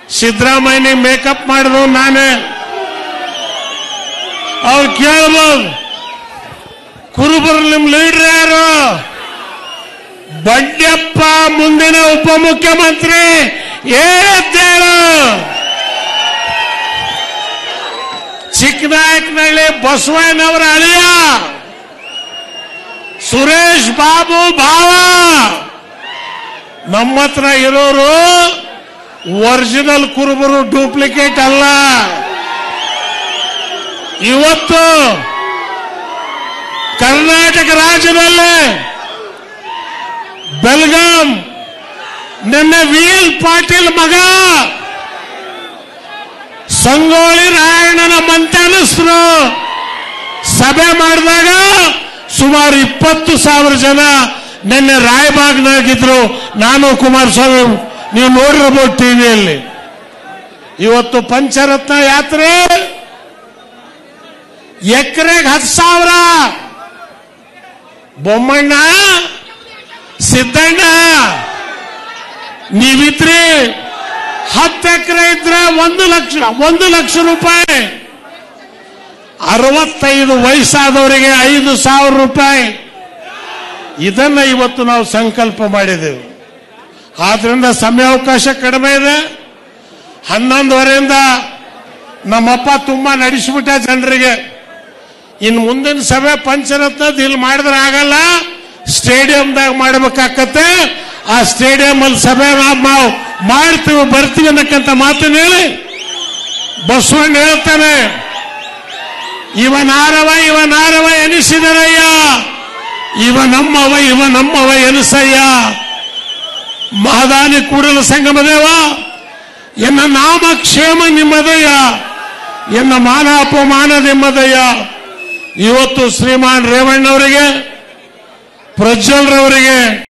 Siddaramaiah makeup ಮಾಡಿದ್ರು ನಾನೇ ಅವ್ರು ಕೇಳ್ಬೋದು ಕುರುಬರು ನಿಮ್ ಲೀಡರ್ ಯಾರು ಬಂಡ್ಯಪ್ಪ ಮುಂದಿನ ಉಪಮುಖ್ಯಮಂತ್ರಿ ಹೇಳಿದ್ದೇಳು ಚಿಕ್ಕನಾಯಕನಹಳ್ಳಿ ಬಸವಣ್ಣವರ ಅಳಿಯ ಸುರೇಶ್ ಬಾಬು ಭಾವ ನಮ್ಮ ಹತ್ರ ಇರೋರು ಒರಿಜಿನಲ್ ಕುರುಬರು ಡೂಪ್ಲಿಕೇಟ್ ಅಲ್ಲ ಇವತ್ತು ಕರ್ನಾಟಕ ರಾಜ್ಯದಲ್ಲಿ ಬೆಲ್ಗಾಂ ನಿನ್ನೆ ವೀಲ್ ಪಾಟೀಲ್ ಮಗ ಸಂಗೊಳ್ಳಿ ರಾಯಣ್ಣನ ಮಂತ್ಯಾನಸ್ರು ಸಭೆ ಮಾಡಿದಾಗ ಸುಮಾರು ಇಪ್ಪತ್ತು ಸಾವಿರ ಜನ ನಿನ್ನೆ ರಾಯಬಾಗ್ನಾಗಿದ್ರು ನಾನು ಕುಮಾರಸ್ವಾಮಿ ನೀವು ನೋಡಿರ್ಬೋದು ಟಿವಿಯಲ್ಲಿ ಇವತ್ತು ಪಂಚರತ್ನ ಯಾತ್ರೆ ಎಕರೆಗೆ ಹತ್ತು ಸಾವಿರ ಬೊಮ್ಮಣ್ಣ ಸಿದ್ದಣ್ಣ ನೀವಿದ್ರಿ ಹತ್ತು ಎಕರೆ ಇದ್ರೆ ಒಂದು ಲಕ್ಷ ಒಂದು ಲಕ್ಷ ರೂಪಾಯಿ ಅರವತ್ತೈದು ವಯಸ್ಸಾದವರಿಗೆ ಐದು ಸಾವಿರ ರೂಪಾಯಿ ಇದನ್ನ ಇವತ್ತು ನಾವು ಸಂಕಲ್ಪ ಮಾಡಿದೆವು ಆದ್ರಿಂದ ಸಮಯಾವಕಾಶ ಕಡಿಮೆ ಇದೆ ಹನ್ನೊಂದುವರೆಯಿಂದ ನಮ್ಮಪ್ಪ ತುಂಬಾ ನಡೆಸಿಬಿಟ್ಟ ಜನರಿಗೆ ಇನ್ನು ಮುಂದಿನ ಸಭೆ ಪಂಚರತ್ನದ ಇಲ್ಲಿ ಮಾಡಿದ್ರೆ ಆಗಲ್ಲ ಸ್ಟೇಡಿಯಂದಾಗ ಮಾಡ್ಬೇಕಾಕತ್ತೆ ಆ ಸ್ಟೇಡಿಯಂ ಅಲ್ಲಿ ಸಭೆ ನಾವು ಮಾಡ್ತೀವಿ ಬರ್ತೀವಿ ಅನ್ನಕ್ಕಂತ ಮಾತನ್ನ ಹೇಳಿ ಬಸವಣ್ಣ ಹೇಳ್ತಾನೆ ಇವ ನಾರವ ಇವ ನಾರವ ಎನಿಸಿದರಯ್ಯ ಇವ ನಮ್ಮವ ಇವ ನಮ್ಮವ ಎನಿಸಯ್ಯ ಮಹದಾನಿ ಕೂಡಲ ಸಂಗಮದೇವ ಎನ್ನ ನಾಮ ಕ್ಷೇಮ ನಿಮ್ಮದಯ್ಯ ಎನ್ನ ಮಾನ ಅಪಮಾನ ನಿಮ್ಮದಯ್ಯ ಇವತ್ತು ಶ್ರೀಮಾನ್ ರೇವಣ್ಣವರಿಗೆ ಪ್ರಜ್ವಲ್ರವರಿಗೆ